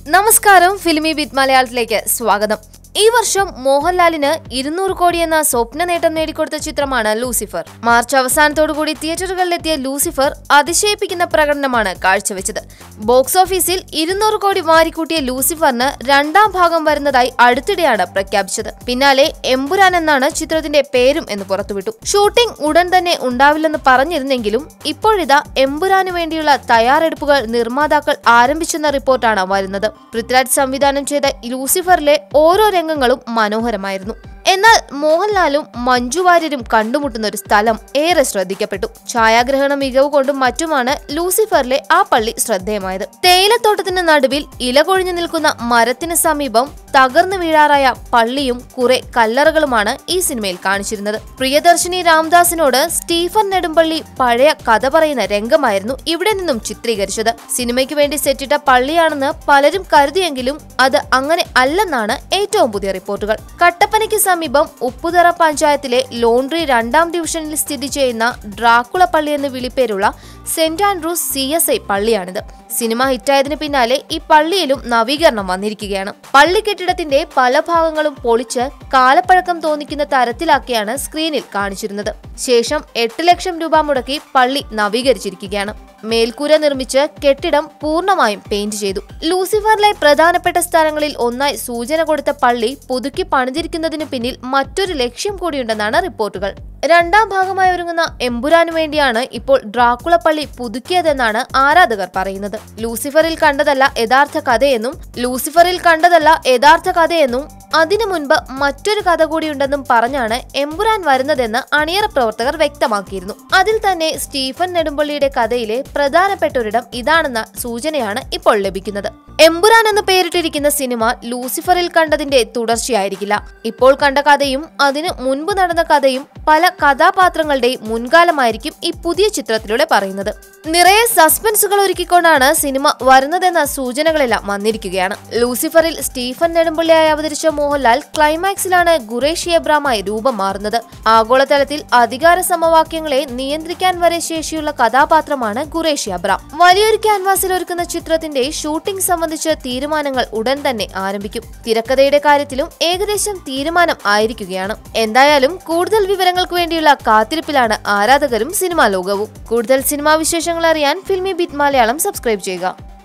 നമസ്കാരം ഫിലിമി ബിറ്റ് മലയാളത്തിലേക്ക് സ്വാഗതം ഈ വർഷം മോഹൻലാലിന് ഇരുന്നൂറ് കോടി എന്ന സ്വപ്ന നേട്ടം നേടിക്കൊടുത്ത ചിത്രമാണ് ലൂസിഫർ മാർച്ച് അവസാനത്തോടുകൂടി തിയേറ്ററുകളിലെത്തിയ ലൂസിഫർ അതിശയിപ്പിക്കുന്ന പ്രകടനമാണ് കാഴ്ചവെച്ചത് ബോക്സ് ഓഫീസിൽ ഇരുന്നൂറ് കോടി വാരിക്കൂട്ടിയ ലൂസിഫറിന് രണ്ടാം ഭാഗം വരുന്നതായി അടുത്തിടെയാണ് പ്രഖ്യാപിച്ചത് പിന്നാലെ എമ്പുരാൻ എന്നാണ് ചിത്രത്തിന്റെ പേരും എന്ന് പുറത്തുവിട്ടു ഷൂട്ടിംഗ് ഉടൻ തന്നെ ഉണ്ടാവില്ലെന്ന് പറഞ്ഞിരുന്നെങ്കിലും ഇപ്പോഴിതാ എമ്പുരാനു വേണ്ടിയുള്ള തയ്യാറെടുപ്പുകൾ നിർമ്മാതാക്കൾ ആരംഭിച്ചെന്ന റിപ്പോർട്ടാണ് വരുന്നത് പൃഥ്വിരാജ് സംവിധാനം ചെയ്ത ലൂസിഫറിലെ ഓരോ രംഗങ്ങളും മനോഹരമായിരുന്നു എന്നാൽ മോഹൻലാലും മഞ്ജു വാര്യരും കണ്ടുമുട്ടുന്ന ഒരു സ്ഥലം ഏറെ ശ്രദ്ധിക്കപ്പെട്ടു ഛായാഗ്രഹണ മികവ് കൊണ്ടും മറ്റുമാണ് ലൂസിഫറിലെ ആ പള്ളി ശ്രദ്ധേയമായത് തേയിലത്തോട്ടത്തിന് നടുവിൽ ഇല കൊഴിഞ്ഞു നിൽക്കുന്ന മരത്തിന് സമീപം തകർന്നു വീഴാറായ പള്ളിയും കുറെ കല്ലറകളുമാണ് ഈ സിനിമയിൽ കാണിച്ചിരുന്നത് പ്രിയദർശിനി രാംദാസിനോട് സ്റ്റീഫൻ നെടുമ്പള്ളി പഴയ കഥ പറയുന്ന രംഗമായിരുന്നു ഇവിടെ നിന്നും ചിത്രീകരിച്ചത് സിനിമയ്ക്ക് വേണ്ടി സെറ്റിട്ട പള്ളിയാണെന്ന് പലരും കരുതിയെങ്കിലും അത് അങ്ങനെ അല്ലെന്നാണ് ഏറ്റവും പുതിയ റിപ്പോർട്ടുകൾ കട്ടപ്പനയ്ക്ക് സമീപം ഉപ്പുതറ പഞ്ചായത്തിലെ ലോണ്ട്രി രണ്ടാം ഡിവിഷനിൽ സ്ഥിതി ചെയ്യുന്ന ഡ്രാക്കുള പള്ളി എന്ന് വിളിപ്പേരുള്ള saint Andrew's C S I പള്ളിയാണിത് സിനിമ ഹിറ്റായതിനു പിന്നാലെ ഈ പള്ളിയിലും നവീകരണം വന്നിരിക്കുകയാണ് പള്ളി കെട്ടിടത്തിന്റെ പല ഭാഗങ്ങളും പൊളിച്ച് കാലപ്പഴക്കം തോന്നിക്കുന്ന തരത്തിലാക്കിയാണ് സ്ക്രീനിൽ കാണിച്ചിരുന്നത് ശേഷം എട്ട് ലക്ഷം രൂപ മുടക്കി പള്ളി നവീകരിച്ചിരിക്കുകയാണ് മേൽക്കൂര നിർമ്മിച്ച് കെട്ടിടം പൂർണ്ണമായും പെയിന്റ് ചെയ്തു ലൂസിഫറിലെ പ്രധാനപ്പെട്ട സ്ഥലങ്ങളിൽ ഒന്നായി സൂചന കൊടുത്ത പള്ളി പുതുക്കി പണിതിരിക്കുന്നതിന് പിന്നിൽ മറ്റൊരു ലക്ഷ്യം കൂടിയുണ്ടെന്നാണ് റിപ്പോർട്ടുകൾ രണ്ടാം ഭാഗമായി ഒരുങ്ങുന്ന എമ്പുരാനു വേണ്ടിയാണ് ഇപ്പോൾ ഡ്രാക്കുള പള്ളി പുതുക്കിയതെന്നാണ് ആരാധകർ പറയുന്നത് ലൂസിഫറിൽ കണ്ടതല്ല യഥാർത്ഥ കഥയെന്നും ലൂസിഫറിൽ കണ്ടതല്ല യഥാർത്ഥ കഥയെന്നും അതിനു മുൻപ് മറ്റൊരു കഥ കൂടിയുണ്ടെന്നും പറഞ്ഞാണ് എമ്പുരാൻ വരുന്നതെന്ന് അണിയറ പ്രവർത്തകർ വ്യക്തമാക്കിയിരുന്നു അതിൽ തന്നെ സ്റ്റീഫൻ നെടുമ്പള്ളിയുടെ കഥയിലെ പ്രധാനപ്പെട്ട ഒരിടം ഇതാണെന്ന സൂചനയാണ് ഇപ്പോൾ ലഭിക്കുന്നത് എമ്പുരാൻ എന്ന് പേരിട്ടിരിക്കുന്ന സിനിമ ലൂസിഫറിൽ കണ്ടതിന്റെ തുടർച്ചയായിരിക്കില്ല ഇപ്പോൾ കണ്ട കഥയും അതിനു മുൻപ് നടന്ന കഥയും പല കഥാപാത്രങ്ങളുടെയും മുൻകാലമായിരിക്കും ഈ പുതിയ ചിത്രത്തിലൂടെ പറയുന്നത് നിറയെ സസ്പെൻസുകൾ ഒരുക്കിക്കൊണ്ടാണ് സിനിമ വരുന്നതെന്ന സൂചനകളെല്ലാം വന്നിരിക്കുകയാണ് ലൂസിഫറിൽ സ്റ്റീഫൻ നെടുമ്പള്ളിയായി അവതരിച്ച മോഹൻലാൽ ക്ലൈമാക്സിലാണ് ഖുറേഷി എബ്രാമായി രൂപം മാറുന്നത് ആഗോളതലത്തിൽ അധികാര സമവാക്യങ്ങളെ നിയന്ത്രിക്കാൻ വരെ ശേഷിയുള്ള കഥാപാത്രമാണ് ഖുറേഷി അബ്രാം വലിയൊരു ക്യാൻവാസിൽ ഒരുക്കുന്ന ചിത്രത്തിന്റെ ഷൂട്ടിംഗ് സംബന്ധിച്ച് തീരുമാനങ്ങൾ ഉടൻ തന്നെ ആരംഭിക്കും തിരക്കഥയുടെ കാര്യത്തിലും ഏകദേശം തീരുമാനം ആയിരിക്കുകയാണ് എന്തായാലും കൂടുതൽ വിവരങ്ങൾക്ക് വേണ്ടിയുള്ള കാത്തിരിപ്പിലാണ് ആരാധകരും സിനിമാ ലോകവും കൂടുതൽ സിനിമാ വിശേഷങ്ങൾ അറിയാൻ ഫിൽമി ബിറ്റ് മലയാളം സബ്സ്ക്രൈബ് ചെയ്യുക